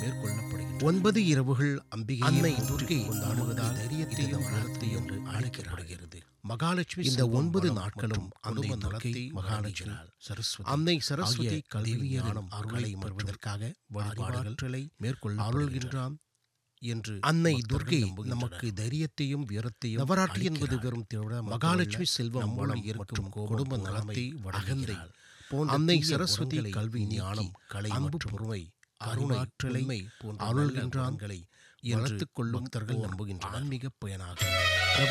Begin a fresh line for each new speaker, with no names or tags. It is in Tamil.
மேற்கொள்ளப்படுகின்றன
ஒன்பது இரவுகள் அம்பிகை
அன்னை
அன்னை
துர்க்கை
துர்க்கை
கொண்டாடுவதால்
தைரியத்தையும்
இது
வீரத்தையும்
என்று
அழைக்கப்படுகிறது மகாலட்சுமி
இந்த
இந்த
ஒன்பது
ஒன்பது
நாட்களும்
நாட்களும்
அன்னை
அன்னை
துர்க்கை,
துர்க்கை
மகாலட்சுமி,
மகாலட்சுமி
சரஸ்வதி
அன்னை சரஸ்வதி
ஆகிய
கல்வி
தேவியரின்
ஞானம்
அருளை
அருளை
பெறுவதற்காக
பெறுவதற்காக
வழிபாடுகள்
வழிபாடுகளை
மேற்கொள்ள
அருள்கின்றான் என்று
அன்னை
பக்தர்கள்
துர்க்கை
நம்புகின்றனர்.
நமக்கு தைரியத்தையும் வீரத்தையும்
நவராத்திரி
என்பது
அளிக்கிறாள்.
வெறும் திருவிழா
மகாலட்சுமி செல்வம்
நம்
வளம்
வளம்
இருக்கும்
மற்றும்
குடும்ப
குடும்ப
நலத்தை
நலத்தை
அகந்தை
வழங்குகிறாள்.
போன்ற
அன்னை
தீய
சரஸ்வதி
குணங்களை
கல்வி
நீக்கி
ஞானம் கலை
அன்பு
மற்றும்
பொறுமை
கருணை
அறிவாற்றலை உண்மை போன்ற
அருள்கின்றான்
நல்ல குணங்களை
என்று
வளர்த்துக் கொள்ளும்
பக்தர்கள்
ஓர்
நம்புகின்றனர்
ஆன்மீக பயனாகும்